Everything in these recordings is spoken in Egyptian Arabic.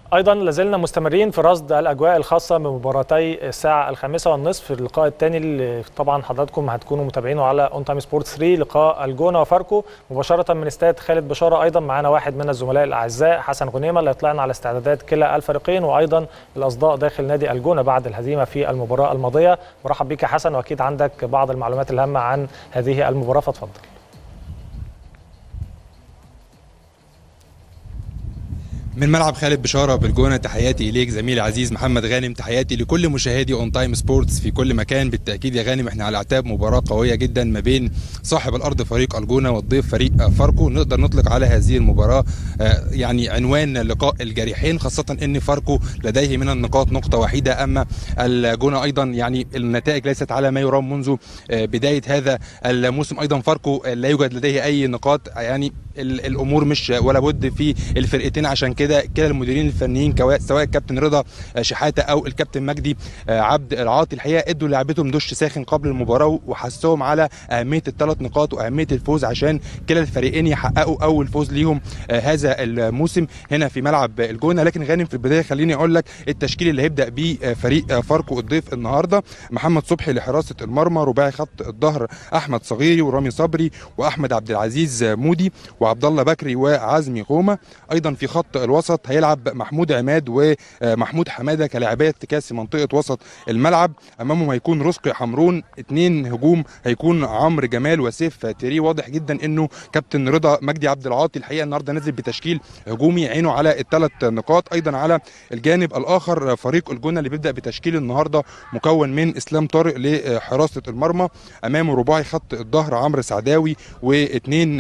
ايضا لازلنا مستمرين في رصد الاجواء الخاصه بمباراتي الساعه الخامسة والنصف اللقاء الثاني اللي طبعا حضراتكم هتكونوا متابعينه على اون تايم سبورت 3 لقاء الجونه وفاركو مباشره من استاد خالد بشاره ايضا معانا واحد من الزملاء الاعزاء حسن غنيمه اللي يطلعنا على استعدادات كلا الفريقين وايضا الاصداء داخل نادي الجونه بعد الهزيمه في المباراه الماضيه مرحب بك يا حسن واكيد عندك بعض المعلومات الهامه عن هذه المباراه فاتفضل من ملعب خالد بشاره بالجونه تحياتي اليك زميلي العزيز محمد غانم تحياتي لكل مشاهدي اون تايم سبورتس في كل مكان بالتاكيد يا غانم احنا على اعتاب مباراه قويه جدا ما بين صاحب الارض فريق الجونه والضيف فريق فاركو نقدر نطلق على هذه المباراه يعني عنوان لقاء الجريحين خاصه ان فاركو لديه من النقاط نقطه وحيده اما الجونه ايضا يعني النتائج ليست على ما يرام منذ بدايه هذا الموسم ايضا فاركو لا يوجد لديه اي نقاط يعني الامور مش ولا بد في الفرقتين عشان كده كده كلا المديرين الفنيين سواء الكابتن رضا شحاته او الكابتن مجدي عبد العاطي الحقيقه ادوا لعبتهم دش ساخن قبل المباراه وحسهم على اهميه الثلاث نقاط واهميه الفوز عشان كلا الفريقين يحققوا اول فوز ليهم هذا الموسم هنا في ملعب الجونه لكن غانم في البدايه خليني اقول لك التشكيل اللي هيبدا بيه فريق فاركو الضيف النهارده محمد صبحي لحراسه المرمى رباعي خط الظهر احمد صغيري ورامي صبري واحمد عبد العزيز مودي وعبد الله بكري وعزمي غومه ايضا في خط الوسط هيلعب محمود عماد ومحمود حماده كلاعبي ارتكاز في منطقه وسط الملعب امامهم هيكون رزقي حمرون اثنين هجوم هيكون عمرو جمال وسيف تيري واضح جدا انه كابتن رضا مجدي عبد العاطي الحقيقه النهارده نزل بتشكيل هجومي عينه على الثلاث نقاط ايضا على الجانب الاخر فريق الجونه اللي بيبدا بتشكيل النهارده مكون من اسلام طارق لحراسه المرمى امامه رباعي خط الظهر عمرو سعداوي واثنين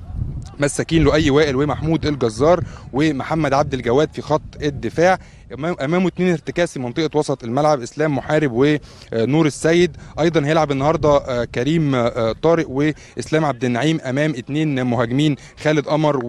مساكين لؤي وائل ومحمود الجزار ومحمد عبد الجواد في خط الدفاع امامه اثنين ارتكاز في منطقه وسط الملعب اسلام محارب ونور السيد ايضا هيلعب النهارده كريم طارق واسلام عبد النعيم امام اثنين مهاجمين خالد قمر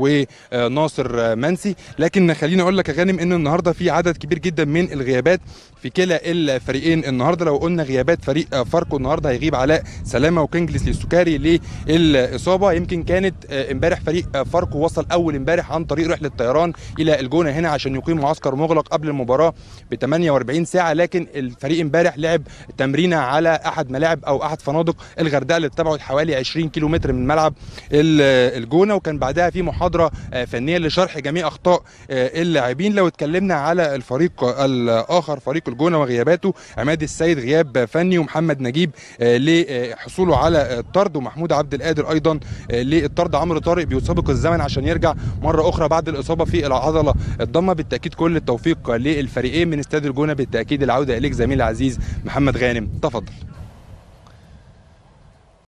وناصر منسي لكن خليني اقول لك يا غانم ان النهارده في عدد كبير جدا من الغيابات في كلا الفريقين النهارده لو قلنا غيابات فريق فاركو النهارده هيغيب علاء سلامه وكينجلس السكري للاصابه يمكن كانت امبارح فريق فاركو وصل اول امبارح عن طريق رحله طيران الى الجونه هنا عشان يقيم معسكر مغلق قبل المباراه ب 48 ساعه لكن الفريق امبارح لعب تمرينه على احد ملاعب او احد فنادق الغردقه اللي بتبعد حوالي 20 كيلو متر من ملعب الجونه وكان بعدها في محاضره فنيه لشرح جميع اخطاء اللاعبين لو اتكلمنا على الفريق الاخر فريق الجونه وغياباته عماد السيد غياب فني ومحمد نجيب لحصوله على الطرد ومحمود عبد القادر ايضا للطرد عمرو طارق بيسابق الزمن عشان يرجع مره اخرى بعد الاصابه في العضله الضمه بالتاكيد كل التوفيق للفريقين من استاد الجونه بالتاكيد العوده اليك زميلي العزيز محمد غانم تفضل